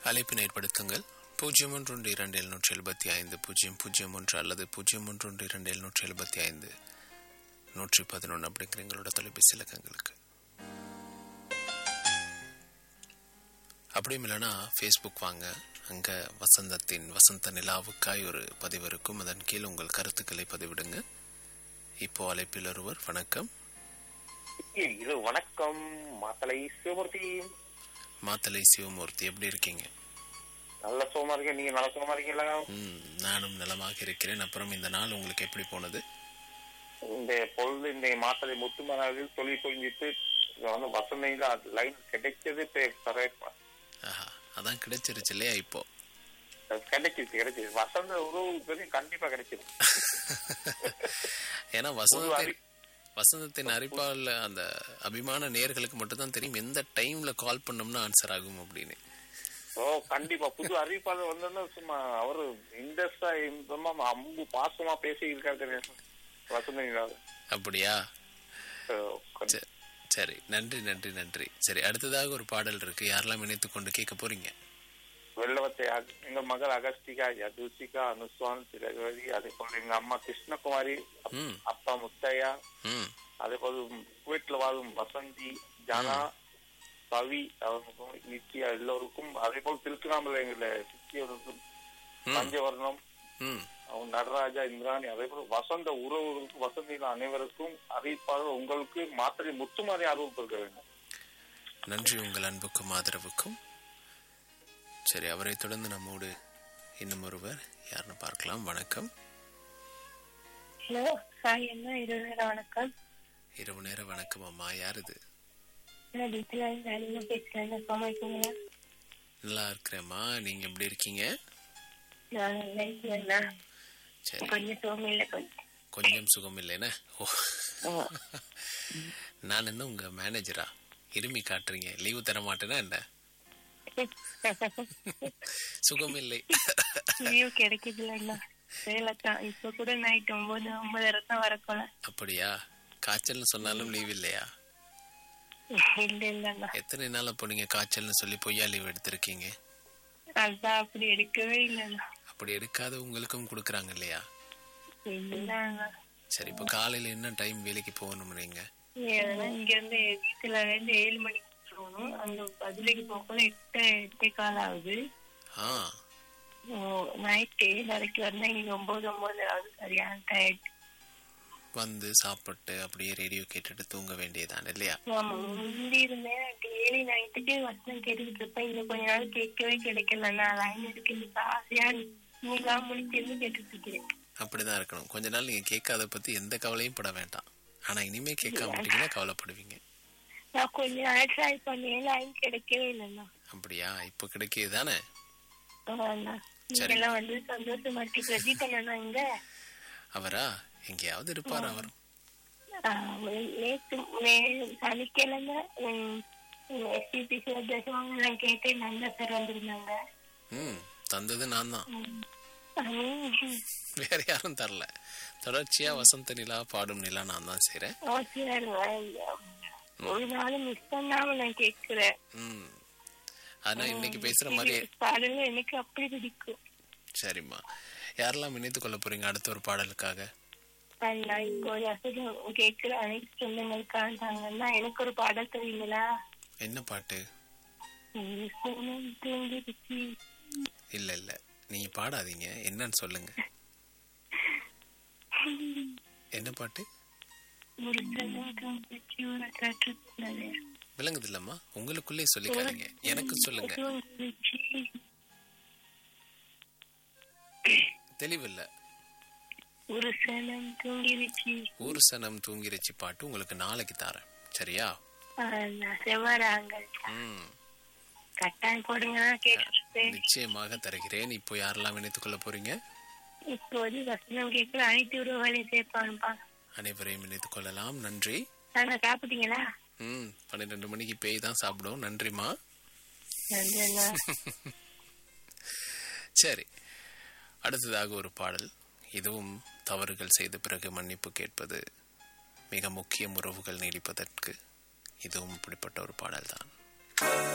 அழைப்பினை ஏற்படுத்துங்கள் பூஜ்ஜியம் ஒன்று ஒன்று இரண்டு எழுநூற்றி எழுபத்தி ஐந்து பூஜ்ஜியம் பூஜ்ஜியம் ஒன்று அல்லது பூஜ்ஜியம் ஒன்று ஒன்று இரண்டு எழுநூற்றி எழுபத்தி ஐந்து நூற்றி பதினொன்று அப்படிங்கிற எங்களோட தொலைபேசி இலக்கங்களுக்கு அப்படியும் இல்லைன்னா ஃபேஸ்புக் வாங்க அங்கே வசந்தத்தின் வசந்த நிலாவுக்காய் ஒரு பதிவு இருக்கும் அதன் கீழ் உங்கள் கருத்துக்களை பதிவிடுங்க இப்போ அழைப்பில் ஒருவர் வணக்கம் இது வணக்கம் மாத்தலை சிவமூர்த்தி மாத்தலை சிவமூர்த்தி எப்படி இருக்கீங்க நல்ல சுகமா இருக்கேன் நீங்க நல்ல சுகமா இருக்கீங்களா ம், நானும் நலமாக இருக்கிறேன் அப்புறம் இந்த நாள் உங்களுக்கு எப்படி போனது இந்த பொழுது இந்த மாத்தலை முத்துமராவில் தொழில் புரிஞ்சிட்டு இங்க வந்து வசந்தையில லைன் கிடைச்சது பே- correct. ஆஹா அதான் கிடைச்சிருச்சு இல்லையா இப்போ அது கிடைச்சிருச்சு கிடைச்சிருச்சு வசந்த உறவு பெரிய கண்டிப்பா கிடைச்சிருச்சு ஏன்னா ஒரு வசந்தத்தின் அறி- வசந்தத்தின் அறிப்பால் அந்த அபிமான நேயர்களுக்கு மட்டும்தான் தெரியும் எந்த டைம்ல கால் பண்ணோம்னா ஆன்சர் ஆகும் அப்படின்னு ஓ கண்டிப்பா புது அறிவிப்பாளர் வந்தோன்னா சும்மா அவரு இன்ட்ரெஸ்டா சும்மா அம்பு பாசமா பேசி இருக்காரு தெரியும் வசந்தையில அப்படியா சரி, சரி நன்றி நன்றி நன்றி சரி அடுத்ததாக ஒரு பாடல் இருக்கு யாரெல்லாம் இணைத்து கொண்டு கேட்க போறீங்க வெள்ளவத்தை அக- எங்க மகள் அகஸ்திகா யதுசிகா அனுஸ்வான் திலகவதி அதே போல எங்க அம்மா கிருஷ்ணகுமாரி அப்- ம் அப்பா முத்தையா ம் அதே போல குவைட்ல வாழும் வசந்தி ஜானா கவி அவங்களுக்கும் நித்யா எல்லோருக்கும் அதே போல் திருச்சிராமல எங்களை சித்தியவருக்கும் ம். பஞ்சவர்ணம் ம் அவங்க நடராஜா இந்திராணி அதே போல வசந்த உறவுகளுக்கும் வசந்திகள் அனைவருக்கும் அறிவிப்பாளர் உங்களுக்கு மாத்திரை முத்துமாரி அறிவிப்பு வேண்டும் நன்றி உங்கள் அன்புக்கும் ஆதரவுக்கும் சரி அவரை தொடர்ந்து நம்மோடு இன்னும் ஒருவர் யாருன்னு பார்க்கலாம் வணக்கம் ஹலோ ஹாய் என்ன இரவு நேரம் வணக்கம் இரவு நேர வணக்கம் அம்மா யார் இது நான் டீட்டெயிலா வேலையில பேசுறேன் சும்மா இருக்கீங்களா நல்லா இருக்கிறேம்மா நீங்க எப்படி இருக்கீங்க நான் நல்லா இருக்கேன்னா சரி கொஞ்சம் சோமையில கொஞ்சம் கொஞ்சம் சுகம் இல்லைன்னா ஓ நான் என்ன உங்க மேனேஜரா இருமி காட்டுறீங்க லீவு தர மாட்டேனா என்ன சுகம் இல்லை லீவ் கிடைக்குதுல்ல வேலை தான் இப்ப கூட நைட் ஒன்பது ஒன்பதரை தான் வரக்கோல அப்படியா காய்ச்சல்னு சொன்னாலும் லீவ் இல்லையா இல்ல இல்லண்ணா எத்தனை நாள் அப்போ நீங்க காய்ச்சல்னு சொல்லி பொய்யா லீவ் எடுத்திருக்கீங்க அதான் அப்படி எடுக்கவே இல்லண்ணா அப்படி எடுக்காத உங்களுக்கும் கொடுக்குறாங்க இல்லையா இல்லண்ணா சரி இப்போ காலையில என்ன டைம் வேலைக்கு போகணும் நீங்க ஏன்னா இங்க இருந்து வீட்டுல இருந்து ஏழு மணிக்கு போகணும் அந்த பதிலைக்கு போகல எட்டு எட்டே கால் ஆகுது ஆ நைட் ஏழரைக்கு வரணும் இங்க ஒன்பது ஒன்பது ஆகுது சரியான டயர்ட் வந்து சாப்பிட்டு அப்படியே ரேடியோ கேட்டுட்டு தூங்க வேண்டியதான் இல்லையா ஆமா முந்தி இருந்தேன் டெய்லி நைட்டுக்கு வசனம் கேட்டுக்கிட்டு இருப்பேன் இந்த கொஞ்ச நாள் கேட்கவே கிடைக்கல நான் லைன் இருக்கு எனக்கு ஆசையா நீங்களா முடிச்சிருந்து கேட்டுட்டு இருக்கிறேன் அப்படிதான் இருக்கணும் கொஞ்ச நாள் நீங்க கேட்காத பத்தி எந்த கவலையும் பட வேண்டாம் ஆனா இனிமே கேட்காம விட்டீங்கன்னா கவலைப்படுவீங்க நான் கொஞ்ச நாள் ட்ரை பண்ணேன் லைன் கிடைக்கவே இல்லைண்ணா அப்படியா இப்போ கிடைக்கிது தானே ஆமாண்ணா நீங்கெல்லாம் வந்து சந்தோஷமா இருக்கு பிரதீப் அண்ணா இங்க அவரா எங்கேயாவது இருப்பார் அவரும் ஆஹ் நேத்து மே- சனிக்கிழமை எஸ்பிபி சிவதேசம் நான் கேட்டேன் நல்ல பேர் வந்திருந்தாங்க ம் தந்தது நான் தான் உம். உம். வேற யாரும் தரல தொடர்ச்சியா வசந்த நிலா பாடும் நிலா நான் தான் செய்றேன் ஓகே ஒரு நாள் மிஸ் பண்ணாம நான் கேக்குறேன் ம் ஆனா இன்னைக்கு பேசுற மாதிரி பாடல எனக்கு அப்படி பிடிக்கும் சரிம்மா யாரெல்லாம் இணைத்துக் கொள்ள போறீங்க அடுத்த ஒரு பாடலுக்காக அண்ணா இப்போ ஒரு அசைதம் கேட்கிற அனைத்து சொந்தங்களுக்காக எனக்கு ஒரு பாடல் தெரியுங்களா என்ன பாட்டு உம் சோனம் தூங்கிடுச்சு. இல்ல இல்ல நீங்க பாடாதீங்க என்னன்னு சொல்லுங்க என்ன பாட்டு ஒரு சனம் தூங்கிடுச்சு, ஒரு காற்று போனது. விளங்குது இல்லம்மா உங்களுக்குள்ளே சொல்லிக்காதீங்க எனக்கு சொல்லுங்க தூங்கிடுச்சு. தெளிவில்ல ஒரு சனம் தூங்கிடுச்சு ஊர் சனம் தூங்கிருச்சு பாட்டு உங்களுக்கு நாளைக்கு தரேன் சரியா அண்ணா செவ்வாறாங்கள் ம் கட்டாயம் போடுங்க கேட்டுருப்பேன் நிச்சயமாக தருகிறேன் இப்போ யாரெல்லாம் இணைத்துக் கொள்ள போறீங்க இப்போது வசனம் கேட்கிற அனைத்து உறவுகளையும் சேர்ப்பானுப்பா அனைவரையும் இணைத்துக் கொள்ளலாம் நன்றி நாங்க சாப்பிட்டீங்களா ம் பன்னிரெண்டு மணிக்கு பேய் தான் சாப்பிடும் நன்றிம்மா நன்றி அண்ணா சரி அடுத்ததாக ஒரு பாடல் இதுவும் தவறுகள் செய்த பிறகு மன்னிப்பு கேட்பது மிக முக்கியம் உறவுகள் நீடிப்பதற்கு இதுவும் இப்படிப்பட்ட ஒரு பாடல்தான்